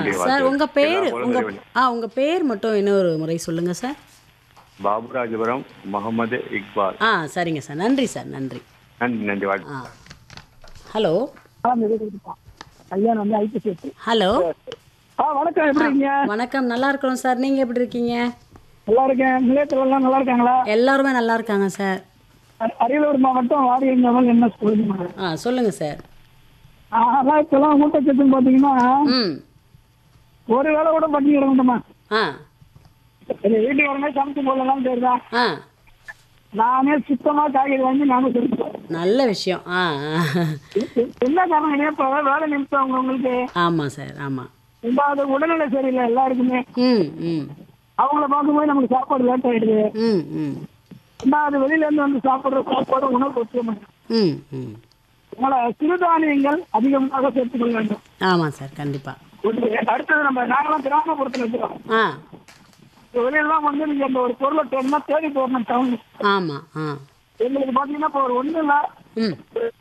நன்றி சார் வாழ்த்து. உங்க பேர் எல்லா உங்க குழந்தைகளும் ஆ உங்க பேர் மட்டும் இன்னொரு முறை சொல்லுங்க சார் பாபுராஜபுரம் முகமது இக்பால் ஆ சரிங்க சார் நன்றி சார் நன்றி நன்றி நன்றி வாழ்த்து ஆ ஹலோ கல்யாணம் வந்து ஐடி சேர்த்து ஹலோ ஆ வணக்கம் எப்படி இருக்கீங்க வணக்கம் நல்லா இருக்கிறோம் சார் நீங்க எப்படி இருக்கீங்க நல்லா இருக்கேன் நிலையத்துல எல்லாம் நல்லா இருக்காங்களா எல்லாருமே நல்லா இருக்காங்க சார் அ- அரியலூர் மாவட்டம் வாரியங்கவல் என்ன ஸ்கூல் ஆ சொல்லுங்க சார் அதான் இப்பெல்லாம் ஊட்டச்சத்துன்னு பார்த்தீங்கன்னா ம் ஒரு வேளை கூட பண்ணி கிடக்கணுமா ஆ வீட்டுக்கு வரமே சமைச்சு போடலாம் சரிதான் ஆ நானே சுத்தமா காய்கறி வாங்கி நானே செலுத்துவேன் நல்ல விஷயம் ஆ ஆ. என்ன காரணம் இல்லையா இப்போ வேலை நிமிஷம் அவங்க உங்களுக்கு ஆமாம் சார் ஆமாம் ரெண்டாவது உடல்நிலை சரியில்லை எல்லாருக்குமே ம் ம் அவங்கள பார்க்கும்போது நமக்கு சாப்பாடு லேட் ஆயிடுது ம் ம் ரெண்டாவது வெளியில இருந்து வந்து சாப்பிடுற சாப்பாடு உணவு ஒத்துக்க ம் ம் அதனால சிறுதானியங்கள் அதிகமாக சேர்த்துக்கொள்ள வேண்டும் ஆமாம் சார் கண்டிப்பாக ஒன்று. அடுத்தது நம்ம நாங்களாம் கிராமப்புறத்துல இருக்கிறோம் ஆ வெளியெல்லாம் வந்து நீங்க அந்த ஒரு பொருளை தேடினா தேடி போடணும் டவுன் ஆமாம் ஆ எங்களுக்கு பாத்தீங்கன்னா இப்போ ஒரு ஒண்ணு இல்ல ம்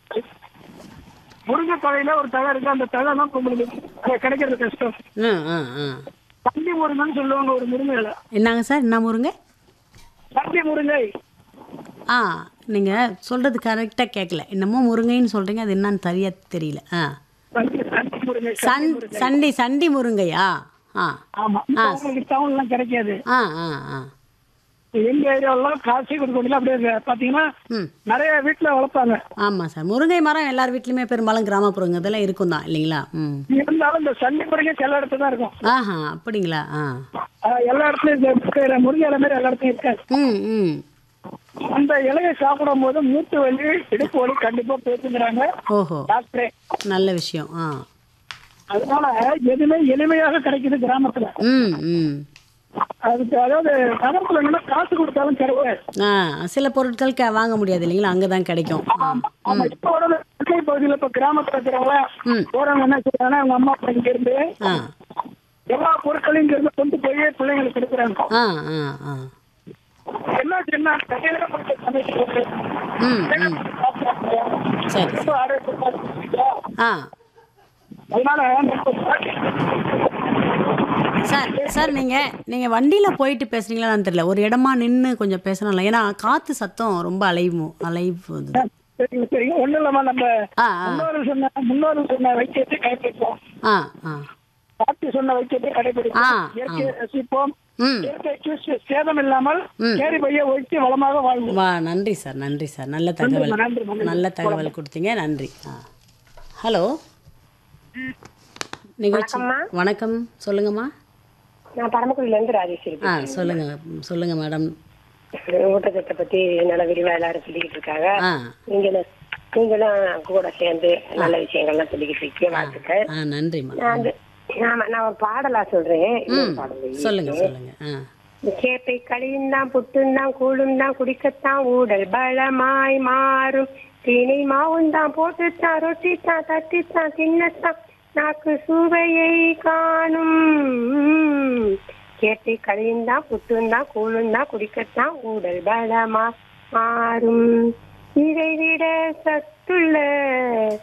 முருங்கை தழையில ஒரு தழை இருக்கு அந்த தழை தான் இப்ப உங்களுக்கு அது கிடைக்கிறது கஷ்டம் ஆ ஆ ஆ தண்டி முருங்கன்னு சொல்லுவாங்க ஒரு முருங்கையில என்னங்க சார் என்ன முருங்க தண்டி முருங்கை ஆ நீங்கள் சொல்கிறது கரெக்டாக கேட்கல என்னமோ முருங்கைன்னு சொல்கிறீங்க அது என்னன்னு சரியாக தெரியல ஆ தண்டி தண்டி முருங்கை சன் சண்டி சண்டி முருங்கையா ஆ ஆமா இப்ப உங்களுக்கு டவுன் எல்லாம் கிடைக்காது ஆ ஆ ஆ எங்க ஏரியாவெல்லாம் காசு கொடுக்க அப்படியே பாத்தீங்கன்னா ம் நிறைய வீட்டுல வளர்ப்பாங்க ஆமாம் சார் முருங்கை மரம் எல்லார் வீட்லையுமே பெரும்பாலும் கிராமப்புறங்க இதெல்லாம் இருக்கும் தான் இல்லைங்களா ம் இருந்தாலும் இந்த சண்டி முருங்கை எல்லா இடத்துல தான் இருக்கும் ஆஹா அப்படிங்களா ஆ ஆஹ் எல்லா இடத்துலயும் இந்த முருங்கை இலை மாதிரி எல்லா இடத்துலயும் இருக்காது ம் ம் அந்த இலையை சாப்பிடும் போது மூட்டு வலி இடுப்பு வலி கண்டிப்பா பேசுங்கிறாங்க ஓஹோ டாக்டரே நல்ல விஷயம் ஆ அதனால எதுவுமே எளிமையாக கிடைக்குது கிராமத்துல ம் ம் அதுக்கு அதாவது நகரத்துல என்னன்னா காசு கொடுத்தாலும் கிடையாது ஆ சில பொருட்கள் க வாங்க முடியாது இல்லைங்களா அங்கே தான் கிடைக்கும் ஆ ஆமா இப்ப வர சென்னை பகுதியில இப்ப கிராமத்துல இருக்கிறவங்க ம். போறவங்க என்ன செய்யறாங்கன்னா அவங்க அம்மா அப்பா இங்க இருந்து ஆ எல்லா பொருட்களையும் இங்க இருந்து கொண்டு போய் பிள்ளைங்களுக்கு கொடுக்குறாங்க ஆ ஆ ஆ என்ன என்ன கையில கொடுத்து சமைக்கிறது ம் ம் சரி ரொம்ப ஆரோக்கியமா இருக்கு. ஆ அதனால சார் சார் நீங்கள் நீங்கள் வண்டியில் போயிட்டு பேசுகிறீங்களான்னு தெரியல ஒரு இடமா நின்று கொஞ்சம் பேசணும்ல ஏன்னா காற்று சத்தம் ரொம்ப அலைவும் அலைவுது சரிங்க சரிங்க ஒண்ணும் இல்லாம நம்ம ஆ ஆ முன்னோர்கள் சொன்ன முன்னோர்கள் சொன்ன வைத்தியத்தை கடைபிடிப்போம் ஆ ஆ பாட்டி சொன்ன வைத்தியத்தை ஆ, கடைபிடிப்போம் இயற்கையை ரசிப்போம் ம் இயற்கைக்கு சே- சேதம் இல்லாமல் ம். கேரி பைய ஒழித்து வளமாக வாழ்வோம் வா நன்றி சார் நன்றி சார் நல்ல தகவல் நன்றி, நன்றி. நல்ல தகவல் கொடுத்தீங்க நன்றி ஆ ஹலோ நிகழ்ச்சி வணக்கம் சொல்லுங்கம்மா நான் பரமக்குடியில இருந்து ராஜேஸ்வரி ஆ சொல்லுங்க சொல்லுங்க மேடம் ஊட்டச்சத்தை பத்தி நல்ல விரிவா எல்லாரும் சொல்லிக்கிட்டு இருக்காங்க ஆ நீங்களும் நீங்களும் கூட சேர்ந்து நல்ல விஷயங்கள்லாம் சொல்லிக்கிட்டு இருக்கீங்க வாழ்த்துக்கள் ஆ நன்றிம்மா நான் வந்து ஆமா நான் ஒரு பாடலா சொல்றேன் இன்னொரு பாடல் சொல்லுங்க சொல்லுங்க ஆ கேப்பை களியும் தான் புட்டும் தான் கூழும் தான் குடிக்கத்தான் ஊடல் பலமாய் மாறும் தீனி மாவும் தான் போட்டுத்தான் ரொட்டித்தான் தட்டித்தான் தின்னத்தான் நாக்கு சுவையை காணும் கேப்பை களியும் தான் புட்டும் தான் கூழும் தான் குடிக்கத்தான் ஊடல் பலமா மாறும் இதை விட சத்துள்ள